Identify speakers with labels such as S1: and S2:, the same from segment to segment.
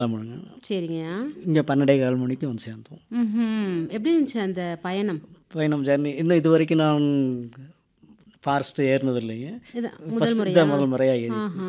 S1: கிளம்பணுங்க
S2: சரிங்க
S1: இங்கே பன்னெண்டே கால் மணிக்கு வந்து சேர்ந்தோம்
S2: ம்ஹும். எப்படி இருந்துச்சு அந்த பயணம்
S1: பயணம் ஜர்னி இன்னும் இது வரைக்கும் நான் ஃபாரஸ்ட் ஏறினது இல்லைங்க
S2: இதான் முதல்
S1: ஃபஸ்ட்
S2: முறையா
S1: இதான் முதல் முறையாக ஏறி
S2: ஆஹா.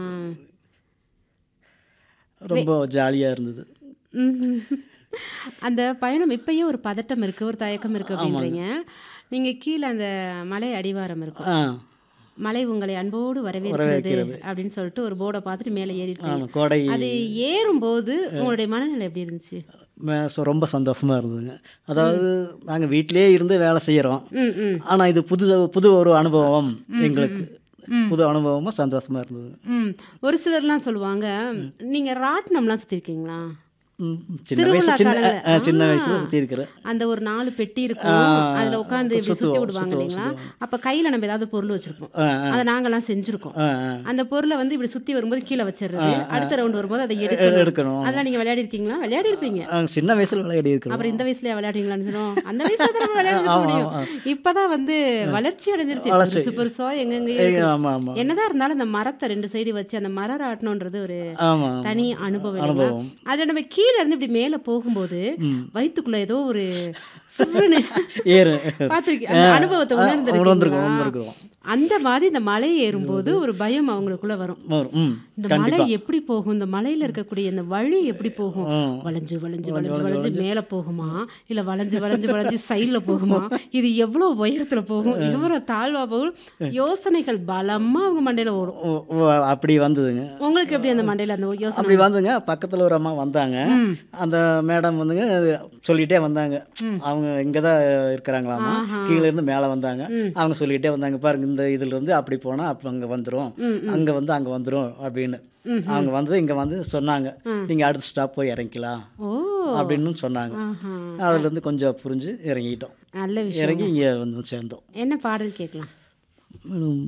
S1: ரொம்ப ஜாலியாக இருந்தது
S2: ம்ஹும். அந்த பயணம் இப்பயே ஒரு பதட்டம் இருக்கு ஒரு தயக்கம் இருக்கு அப்படின்றீங்க நீங்க கீழே அந்த மலை அடிவாரம் இருக்கும்
S1: ஆ
S2: மலை உங்களை அன்போடு வரவேற்கிறது அப்படின்னு சொல்லிட்டு ஒரு போர்டை பார்த்துட்டு மேலே ஏறிட்டு
S1: ஆமாம் கோடை
S2: அது ஏறும்போது உங்களுடைய மனநிலை எப்படி இருந்துச்சு
S1: மே- so ரொம்ப சந்தோஷமாக இருந்ததுங்க அதாவது நாங்கள் வீட்டிலே இருந்து வேலை செய்கிறோம்
S2: ம் ம்
S1: ஆனால் இது புது புது ஒரு அனுபவம் எங்களுக்கு புது அனுபவமாக சந்தோஷமாக இருந்தது
S2: ம் ஒரு சிலர்லாம் சொல்லுவாங்க நீங்க ராட்டினம்லாம் சுற்றிருக்கீங்களா
S1: ம், சின்ன வயசு சின்ன
S2: காலங்கள்ல.
S1: ஆ, சின்ன வயசில் சுற்றி இருக்கிறேன்
S2: அந்த ஒரு நாலு பெட்டி இருக்கும் அதுல உட்காந்து இப்படி சுத்தி விடுவாங்க இல்லைங்களா அப்ப கையில நம்ம ஏதாவது பொருள் வச்சிருப்போம்
S1: ஆ
S2: அதை நாங்கெல்லாம் செஞ்சிருக்கோம்
S1: ஆ ஆ
S2: அந்த பொருளை வந்து இப்படி சுத்தி வரும்போது கீழே வச்சிடுறது அடுத்த ரவுண்ட் வரும்போது அதை எடுக்கணும்
S1: எடுக்கணும்
S2: அதெல்லாம் நீங்க விளையாடி இருக்கீங்களா விளையாடி இருப்பீங்க
S1: ஆ, சின்ன வயசில் விளையாடி இருக்கிறோம்
S2: அப்புறம் இந்த வயசுல விளையாடுறீங்களான்னு சொன்னோம் அந்த வயசுல தான் நம்ம விளையாட முடியும் இப்பதான் வந்து வளர்ச்சி அடைஞ்சிருச்சு பெருசு பெருசோ எங்கெங்கயோ இருக்கு.
S1: ஆமாம் ஆமாம்
S2: என்னதான் இருந்தாலும் அந்த மரத்தை ரெண்டு சைடு வச்சு அந்த மரம் ஆட்டணுன்றது ஒரு
S1: ஆமாம்
S2: தனி அனுபவம் இல்லைங்களா?
S1: அனுபவம்.
S2: அதுல நம்ம கீழ இருந்து இப்படி மேல போகும்போது வயித்துக்குள்ள ஏதோ ஒரு சுருன்னு
S1: ஏறு
S2: பார்த்திருக்கீங்க அந்த அனுபவத்தை
S1: உணர்ந்துருக்கோம்
S2: உணர்ந்துருக்கீங்களா
S1: உணர்ந்துருக்கோம்
S2: அந்த மாதிரி இந்த மலை ஏறும்போது ஒரு பயம் அவங்களுக்குள்ள வரும்
S1: வரும். ம்
S2: இந்த மலை எப்படி போகும் இந்த மலையில இருக்கக்கூடிய இந்த வழி எப்படி போகும் வளைஞ்சு வளைஞ்சு வளைஞ்சு வளைஞ்சு மேல போகுமா இல்ல வளைஞ்சு வளைஞ்சு வளைஞ்சு சைடுல போகுமா இது எவ்வளவு உயரத்துல போகும் எவ்வளவு தாழ்வா போகும் யோசனைகள் பலமா அவங்க மண்டையில ஓடும்
S1: ஓ, ஓ, அப்படி வந்ததுங்க
S2: உங்களுக்கு எப்படி அந்த மண்டையில அந்த யோசனை
S1: அப்படி வந்துங்க பக்கத்தில் ஒரு அம்மா வந்தாங்க அந்த மேடம் வந்துங்க சொல்லிகிட்டே வந்தாங்க அவங்க இங்கே தான் இருக்கிறாங்களாமா கீழே இருந்து மேலே வந்தாங்க அவங்க சொல்லிகிட்டே வந்தாங்க பாருங்க இந்த இதுல இருந்து அப்படி போனால் அப்போ அங்கே வந்துடும் அங்கே வந்து அங்கே வந்துடும் அப்படின்னு அவங்க வந்து இங்கே வந்து சொன்னாங்க நீங்கள் அடுத்த ஸ்டாப் போய் இறங்கிக்கலாம்
S2: ஓ
S1: அப்படின்னு சொன்னாங்க
S2: ஆஹா.
S1: அதுலேருந்து கொஞ்சம் புரிஞ்சு இறங்கிட்டோம்
S2: நல்ல விஷயம்
S1: இறங்கி இங்கே வந்து சேர்ந்தோம்
S2: என்ன பாடல் கேட்கலாம்
S1: ம்.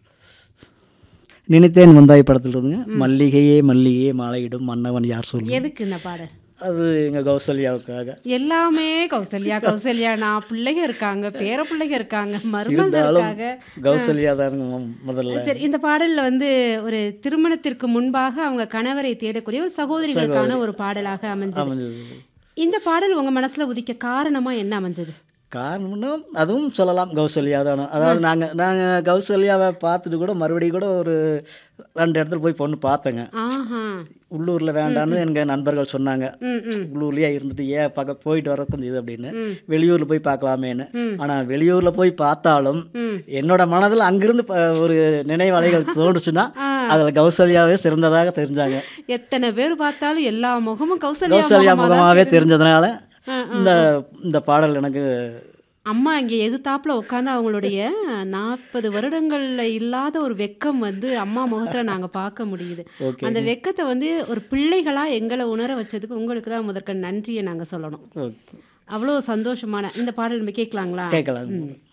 S1: நினைத்தேன் வந்தாய் படத்துல இருந்துங்க மல்லிகையே மல்லிகையே மாலையிடும் மன்னவன் யார் சொல்லு
S2: எதுக்கு இந்த பாடல்
S1: அது எங்கள் கௌசல்யாவுக்காக
S2: எல்லாமே கௌசல்யா கௌசல்யா நான் பிள்ளைங்க இருக்காங்க பேர பிள்ளைங்க இருக்காங்க மருமங்க
S1: இருந்தாலும்
S2: இருக்காங்க
S1: கௌசல்யா தானுங்க மொ- முதல்ல
S2: சரி இந்த பாடல்ல வந்து ஒரு திருமணத்திற்கு முன்பாக அவங்க கணவரை தேடக்கூடிய ஒரு சகோதரிகளுக்கான ஒரு பாடலாக அமைஞ்சது
S1: அமைஞ்சது
S2: இந்த பாடல் உங்க மனசுல உதிக்க காரணமா என்ன அமைஞ்சது
S1: காரணம்னா அதுவும் சொல்லலாம் கௌசல்யா தானே அதாவது நாங்கள் நாங்கள் கௌசல்யாவை பார்த்துட்டு கூட மறுபடியும் கூட ஒரு ரெண்டு இடத்துல போய் பொண்ணு பார்த்தேங்க
S2: ஆஹா
S1: உள்ளூரில் வேண்டான்னு எங்கள் நண்பர்கள் சொன்னாங்க
S2: ம் ம்
S1: உள்ளூர்லேயே இருந்துட்டு ஏன் பக்க போயிட்டு வர கொஞ்சம் இது அப்படின்னு வெளியூரில் போய் பார்க்கலாமேன்னு ஆனால் வெளியூரில் போய் பார்த்தாலும் என்னோட மனதில் அங்கிருந்து ப- ஒரு நினைவலைகள் தோணுச்சுன்னா அதில் கௌசல்யாவே சிறந்ததாக தெரிஞ்சாங்க
S2: எத்தனை பேர் பார்த்தாலும் எல்லா முகமும் கௌசல்யா
S1: கௌசல்யா
S2: முகமா தான்
S1: முகமாகவே
S2: தெரியுது.
S1: தெரிஞ்சதுனால இந்த இந்த பாடல் எனக்கு
S2: அம்மா இங்கே எகுத்தாப்புல உட்காந்து அவங்களுடைய நாற்பது வருடங்கள்ல இல்லாத ஒரு வெக்கம் வந்து அம்மா முகத்துல நாங்க பார்க்க முடியுது
S1: ஓகே
S2: அந்த வெக்கத்தை வந்து ஒரு பிள்ளைகளா எங்களை உணர வச்சதுக்கு உங்களுக்கு தான் முதற்க நன்றியை நாங்க சொல்லணும்
S1: ஓகே
S2: அவ்வளோ சந்தோஷமான இந்த பாடல் நம்ம கேட்கலாங்களா
S1: கேட்கலாம்